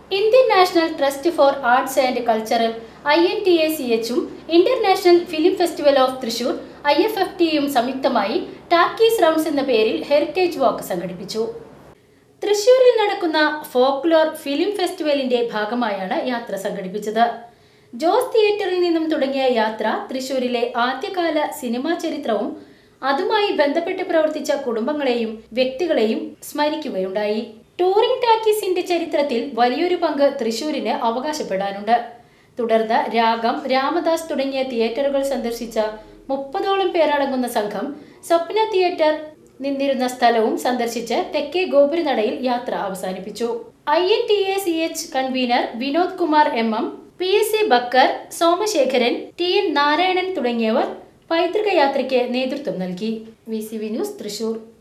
Indian national trust for arts and cultural I N T A C എച്ചും international film festival of Thrissur I F F ടിയും സംയുക്തമായി talkies rounds എന്ന പേരിൽ heritage വാക്ക് സംഘടിപ്പിച്ചു തൃശൂരിൽ നടക്കുന്ന ഫോക്ലോർ ഫിലിം ഫെസ്റ്റിവലിന്റെ ഭാഗമായാണ് യാത്ര സംഘടിപ്പിച്ചത് ജോസ് തിയേറ്ററിൽ നിന്നും തുടങ്ങിയ യാത്ര തൃശൂരിലെ ആദ്യകാല സിനിമാ ചരിത്രവും അതുമായി ബന്ധപ്പെട്ട് പ്രവർത്തിച്ച കുടുംബങ്ങളെയും വ്യക്തികളെയും സ്മരിക്കുകയുണ്ടായി ടൂറിംഗ് ടാക്കീസിന്റെ ചരിത്രത്തിൽ വലിയൊരു പങ്ക് തൃശൂരിന് അവകാശപ്പെടാനുണ്ട് തുടർന്ന് രാഗം രാമദാസ് തുടങ്ങിയ തിയേറ്ററുകൾ സന്ദർശിച്ച മുപ്പതോളം പേരടങ്ങുന്ന സംഘം സ്വപ്ന തിയേറ്റർ നിന്നിരുന്ന സ്ഥലവും സന്ദർശിച്ച് തെക്കേ ഗോപുരനടയിൽ യാത്ര അവസാനിപ്പിച്ചു I N T A C H convener Vinod Kumar M M P S C Bakkar Somasekharan T N Narayanan തുടങ്ങിയവർ പൈതൃക യാത്രയ്ക്ക് നേതൃത്വം നൽകി V C V news Thrissur